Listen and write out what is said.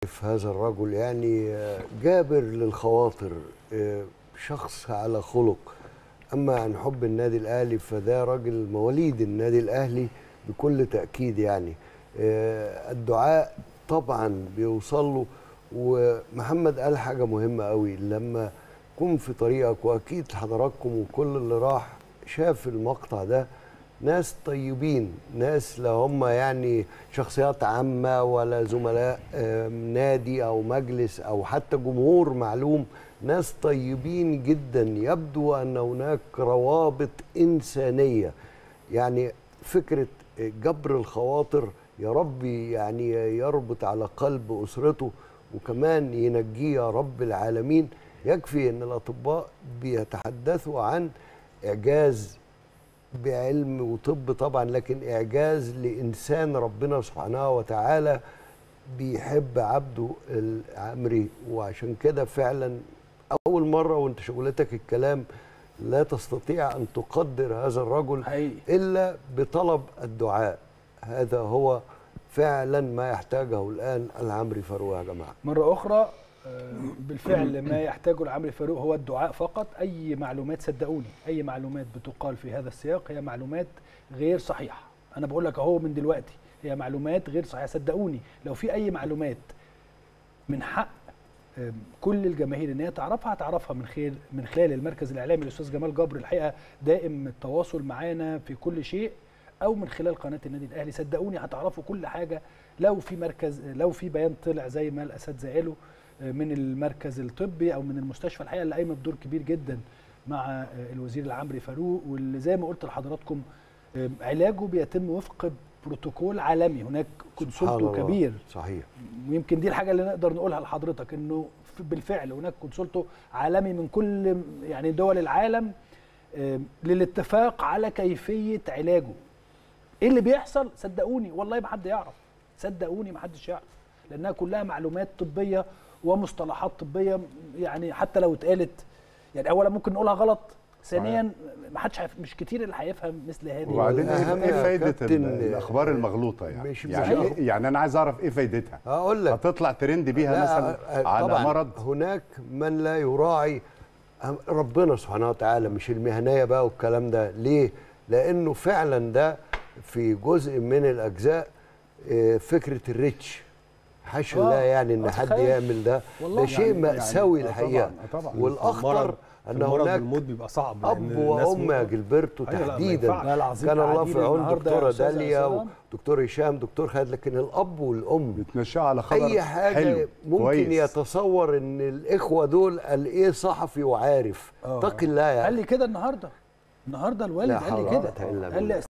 في هذا الرجل يعني جابر للخواطر شخص على خلق اما عن حب النادي الاهلي فده راجل مواليد النادي الاهلي بكل تاكيد يعني الدعاء طبعا بيوصل له ومحمد قال حاجه مهمه قوي لما كن في طريقك واكيد حضراتكم وكل اللي راح شاف المقطع ده ناس طيبين ناس لا هم يعني شخصيات عامة ولا زملاء نادي أو مجلس أو حتى جمهور معلوم ناس طيبين جدا يبدو أن هناك روابط إنسانية يعني فكرة جبر الخواطر يا رب يعني يربط على قلب أسرته وكمان ينجيه يا رب العالمين يكفي أن الأطباء بيتحدثوا عن إعجاز بعلم وطب طبعا لكن اعجاز لانسان ربنا سبحانه وتعالى بيحب عبده العمري وعشان كده فعلا اول مره وانت شغلتك الكلام لا تستطيع ان تقدر هذا الرجل حقيقي. الا بطلب الدعاء هذا هو فعلا ما يحتاجه الان العمري فاروق يا جماعه مره اخرى بالفعل ما يحتاجه العمري فاروق هو الدعاء فقط اي معلومات صدقوني اي معلومات بتقال في هذا السياق هي معلومات غير صحيحه انا بقول لك اهو من دلوقتي هي معلومات غير صحيحه صدقوني لو في اي معلومات من حق كل الجماهير ان هي تعرفها هتعرفها من خلال من خلال المركز الاعلامي الاستاذ جمال جبر الحقيقه دائم التواصل معانا في كل شيء او من خلال قناه النادي الاهلي صدقوني هتعرفوا كل حاجه لو في مركز لو في بيان طلع زي ما الاساتذه قالوا من المركز الطبي او من المستشفى الحقيقه اللي قايمه بدور كبير جدا مع الوزير العمري فاروق واللي زي ما قلت لحضراتكم علاجه بيتم وفق بروتوكول عالمي هناك كونسولتو كبير صحيح ويمكن دي الحاجه اللي نقدر نقولها لحضرتك انه بالفعل هناك كونسولتو عالمي من كل يعني دول العالم للاتفاق على كيفيه علاجه ايه اللي بيحصل صدقوني والله ما حد يعرف صدقوني ما حدش يعرف لانها كلها معلومات طبيه ومصطلحات طبيه يعني حتى لو اتقالت يعني اولا ممكن نقولها غلط ثانيا ما حدش مش كتير اللي هيفهم مثل هذه وبعدين أهم ايه فايده كابتن الاخبار المغلوطه يعني مش- يعني, مش- إيه يعني انا عايز اعرف ايه فايدتها هقول لك هتطلع ترند بيها لا، مثلا آه، على طبعاً مرض هناك من لا يراعي ربنا سبحانه وتعالى مش المهنيه بقى والكلام ده ليه لانه فعلا ده في جزء من الاجزاء آه، فكره الريتش حاشا آه، الله يعني ان ما حد تتخيلش. يعمل ده والله ده شيء يعني- مأساوي يعني- آه الحقيقه طبعاً، آه طبعاً. والاخطر ان المرض هناك والموت بيبقى صعب لأن اب الناس وام يا ممكن- جilberto أيوة، لا، ما تحديدا ينفعش. لا العظيم كان الله قاعدين في عون النهاردة يا دكتوره أستاذ داليا عصام. ودكتور هشام دكتور خالد لكن الاب والام بتمشيها على خبر اي حاجه حلو ممكن كويس. يتصور ان الاخوه دول قال ايه صحفي وعارف آه. اتق الله يا قال أخي. لي كده النهارده النهارده الوالد لا قال حول لي ولا كده قوة إلا قال لي بالله.